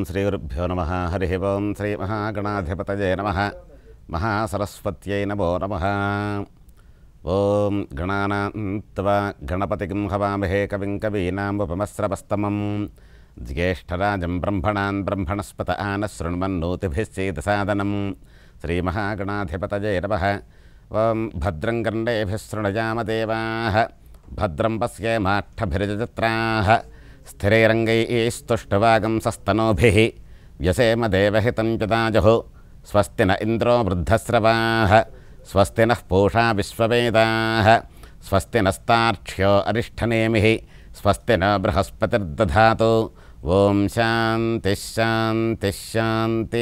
శ్రీగురుభ్యో నమ హరి ఓం శ్రీ మహాగణాధిపతయే నమ మహాసరస్వత్యై నమో నమ ఓం గణానాంత్వా గణపతికిం హవామహే కవిం కవీనాముపమస్రవస్తమం జ్యేష్ఠరాజం బ్రహ్మణాన్ బ్రహ్మణస్పత ఆన శృణ్వన్నోతిభిశ్చేతసాదనం శ్రీమహాగణాధిపతయే నమ ఓం భద్రం గండేభిः శృణయామదేవాः భద్రం పశ్యేమాక్షభిర్జత్రాः స్థిరైరంగైస్తుష్టవాగం సస్తనోభిः వ్యసేమ దేవహితం చదాజుः స్వస్తి న ఇంద్రో వృద్ధస్రవాः స్వస్తి నః పూషా విశ్వవేదాः స్వస్తి నస్తార్క్ష్యో అరిష్టనేమిः స్వస్తి న బృహస్పతిర్దధాతు ఓం శాంతి శాంతి శాంతి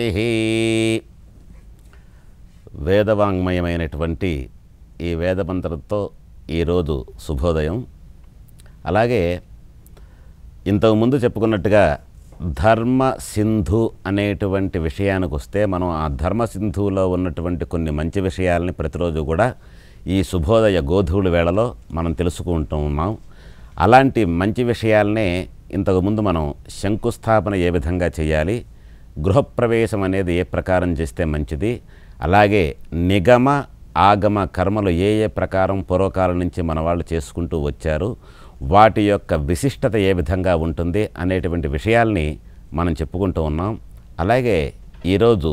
వేదవాంగ్మయమైనటువంటి ఈ వేదమంత్రంతో ఈరోజు శుభోదయం అలాగే ఇంతకుముందు చెప్పుకున్నట్టుగా ధర్మ సింధు అనేటువంటి విషయానికి వస్తే మనం ఆ ధర్మ సింధువులో ఉన్నటువంటి కొన్ని మంచి విషయాలని ప్రతిరోజు కూడా ఈ శుభోదయ గోధువుల వేళలో మనం తెలుసుకుంటూ ఉన్నాం అలాంటి మంచి విషయాలనే ఇంతకుముందు మనం శంకుస్థాపన ఏ విధంగా చేయాలి గృహప్రవేశం అనేది ఏ ప్రకారం చేస్తే మంచిది అలాగే నిగమ ఆగమ కర్మలు ఏ ఏ ప్రకారం పూర్వకాలం నుంచి మన వాళ్ళు చేసుకుంటూ వచ్చారు వాటి యొక్క విశిష్టత ఏ విధంగా ఉంటుంది అనేటువంటి విషయాల్ని మనం చెప్పుకుంటూ ఉన్నాం అలాగే ఈరోజు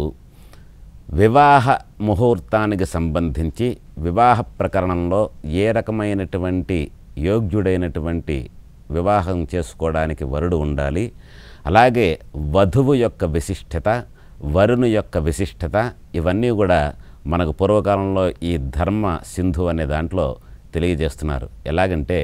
వివాహ ముహూర్తానికి సంబంధించి వివాహ ప్రకరణంలో ఏ రకమైనటువంటి యోగ్యుడైనటువంటి వివాహం చేసుకోవడానికి వరుడు ఉండాలి అలాగే వధువు యొక్క విశిష్టత వరుని యొక్క విశిష్టత ఇవన్నీ కూడా మనకు పూర్వకాలంలో ఈ ధర్మ సింధు అనే దాంట్లో తెలియజేస్తున్నారు ఎలాగంటే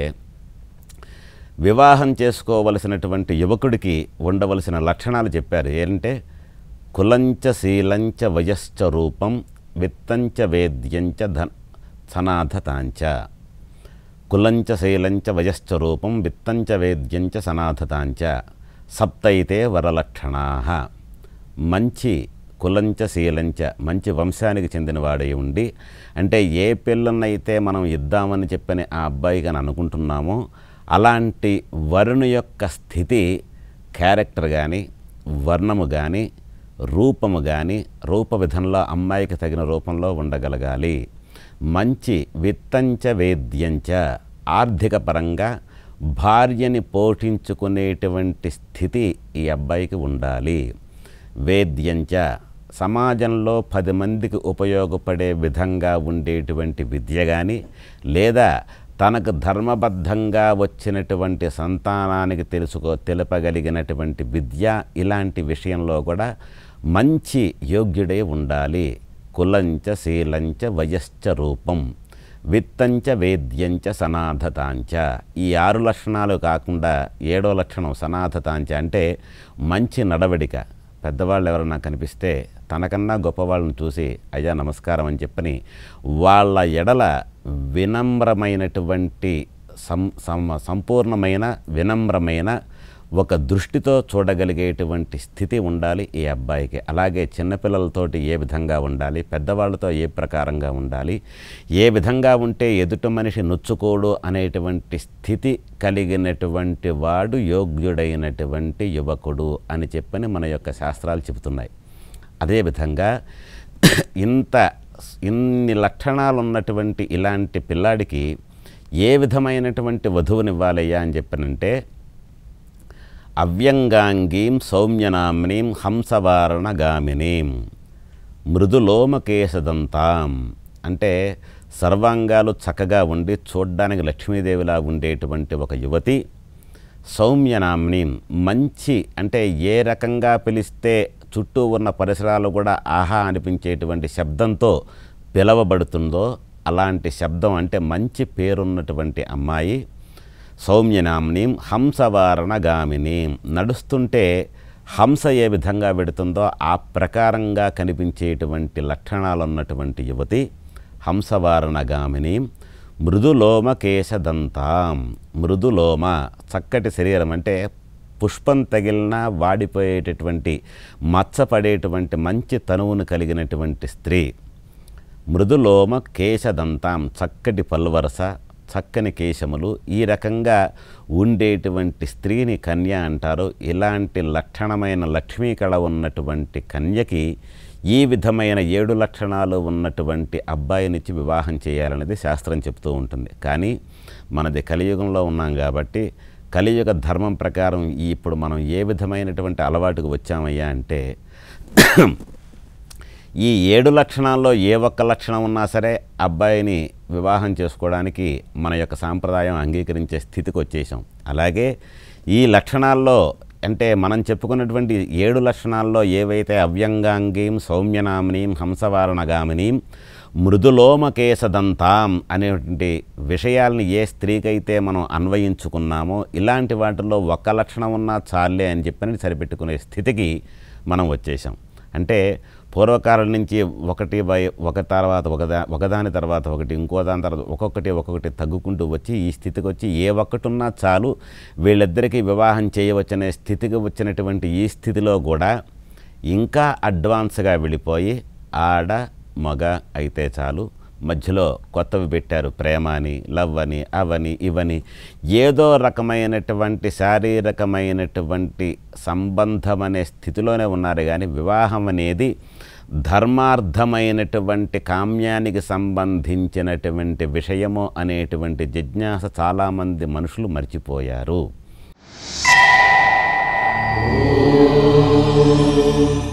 వివాహం చేసుకోవలసినటువంటి యువకుడికి ఉండవలసిన లక్షణాలు చెప్పారు ఏంటంటే కులంచ శీలంచ వయశ్చ రూపం విత్తంచ వేద్యంచ ధన్ సనాథతాంచ కులంచ శీలంచ వయశ్చ రూపం విత్తంచ వేద్యంచ సనాథతాంచ సప్తైతే వరలక్షణా మంచి కులంచ శీలంచ మంచి వంశానికి చెందినవాడై ఉండి అంటే ఏ పిల్లనైతే మనం ఇద్దామని చెప్పని ఆ అబ్బాయికి అని అనుకుంటున్నామో అలాంటి వరుణు యొక్క స్థితి క్యారెక్టర్ కానీ వర్ణము కానీ రూపము కానీ రూప విధంలో అమ్మాయికి తగిన రూపంలో ఉండగలగాలి మంచి విత్తంచ వేద్యంచ ఆర్థిక పరంగా భార్యని పోషించుకునేటువంటి స్థితి ఈ అబ్బాయికి ఉండాలి వేద్యంచ సమాజంలో పది మందికి ఉపయోగపడే విధంగా ఉండేటువంటి విద్య కానీ లేదా తనకు ధర్మబద్ధంగా వచ్చినటువంటి సంతానానికి తెలుసుకో తెలుపగలిగినటువంటి విద్య ఇలాంటి విషయంలో కూడా మంచి యోగ్యుడే ఉండాలి కులంచ శీలంచ వయశ్చ రూపం విత్తంచ వేద్యంచ సనాథతాంచ ఈ ఆరు లక్షణాలు కాకుండా ఏడో లక్షణం సనాథతాంచ అంటే మంచి నడవడిక పెద్దవాళ్ళు ఎవరన్నా కనిపిస్తే తనకన్నా గొప్పవాళ్ళని చూసి అయ్యా నమస్కారం అని చెప్పని వాళ్ళ ఎడల వినమ్రమైనటువంటి సం సం- సంపూర్ణమైన వినమ్రమైన ఒక దృష్టితో చూడగలిగేటువంటి స్థితి ఉండాలి ఈ అబ్బాయికి అలాగే చిన్నపిల్లలతోటి ఏ విధంగా ఉండాలి పెద్దవాళ్ళతో ఏ ప్రకారంగా ఉండాలి ఏ విధంగా ఉంటే ఎదుటి మనిషి నొచ్చుకోడు అనేటువంటి స్థితి కలిగినటువంటి వాడు యోగ్యుడైనటువంటి యువకుడు అని చెప్పని మన యొక్క శాస్త్రాలు చెబుతున్నాయి అదేవిధంగా ఇంత ఇన్ని లక్షణాలు ఉన్నటువంటి ఇలాంటి పిల్లాడికి ఏ విధమైనటువంటి వధువునివ్వాలయ్యా అని చెప్పనంటే అవ్యంగాంగీం సౌమ్యనామ్నీం హంసవారణగామినీం మృదులోమకేశదంతాం అంటే సర్వాంగాలు చక్కగా ఉండి చూడ్డానికి లక్ష్మీదేవిలా ఉండేటువంటి ఒక యువతి సౌమ్యనామ్నీం మంచి అంటే ఏ రకంగా పిలిస్తే చుట్టూ ఉన్న పరిసరాలు కూడా ఆహా అనిపించేటువంటి శబ్దంతో పిలవబడుతుందో అలాంటి శబ్దం అంటే మంచి పేరున్నటువంటి అమ్మాయి సౌమ్యనామ్నీం హంసవారణగామినీం నడుస్తుంటే హంస ఏ విధంగా పెడుతుందో ఆ ప్రకారంగా కనిపించేటువంటి లక్షణాలు ఉన్నటువంటి యువతి హంసవారణగామినీం మృదులోమ కేశదంతాం మృదులోమ చక్కటి శరీరం అంటే పుష్పం తగిలిన వాడిపోయేటటువంటి మచ్చపడేటువంటి మంచి తనువును కలిగినటువంటి స్త్రీ మృదులోమ కేశదంతాం చక్కటి పల్వరస చక్కని కేశములు ఈ రకంగా ఉండేటువంటి స్త్రీని కన్య అంటారు ఇలాంటి లక్షణమైన లక్ష్మీ కళ ఉన్నటువంటి కన్యకి ఈ విధమైన ఏడు లక్షణాలు ఉన్నటువంటి అబ్బాయినిచ్చి వివాహం చేయాలనేది శాస్త్రం చెప్తూ ఉంటుంది కానీ మనది కలియుగంలో ఉన్నాం కాబట్టి కలియుగ ధర్మం ప్రకారం ఈ ఇప్పుడు మనం ఏ విధమైనటువంటి అలవాటుకు వచ్చామయ్యా అంటే ఈ ఏడు లక్షణాల్లో ఏ ఒక్క లక్షణం ఉన్నా సరే అబ్బాయిని వివాహం చేసుకోవడానికి మన యొక్క సాంప్రదాయం అంగీకరించే స్థితికి వచ్చేసాం అలాగే ఈ లక్షణాల్లో అంటే మనం చెప్పుకున్నటువంటి ఏడు లక్షణాల్లో ఏవైతే అవ్యంగాంగీం సౌమ్యనామినీం హంసవారణగామినీం మృదులోమకేశదంతాం అనేటువంటి విషయాల్ని ఏ స్త్రీకైతే మనం అన్వయించుకున్నామో ఇలాంటి వాటిల్లో ఒక్క లక్షణం ఉన్నా చాలే అని చెప్పని సరిపెట్టుకునే స్థితికి మనం వచ్చేసాం అంటే పూర్వకాలం నుంచి ఒకటి బై ఒక తర్వాత ఒకదా ఒకదాని తర్వాత ఒకటి ఇంకో దాని తర్వాత ఒక్కొక్కటి ఒక్కొక్కటి తగ్గుకుంటూ వచ్చి ఈ స్థితికి వచ్చి ఏ ఒక్కటి ఉన్నా చాలు వీళ్ళిద్దరికీ వివాహం చేయవచ్చనే స్థితికి వచ్చినటువంటి ఈ స్థితిలో కూడా ఇంకా అడ్వాన్స్గా వెళ్ళిపోయి ఆడ మగ అయితే చాలు మధ్యలో కొత్తవి పెట్టారు ప్రేమ అని లవ్ అని అవని ఇవని ఏదో రకమైనటువంటి శారీరకమైనటువంటి సంబంధం అనే స్థితిలోనే ఉన్నారు కానీ వివాహం అనేది ధర్మార్థమైనటువంటి కామ్యానికి సంబంధించినటువంటి విషయము అనేటువంటి జిజ్ఞాస చాలామంది మనుషులు మర్చిపోయారు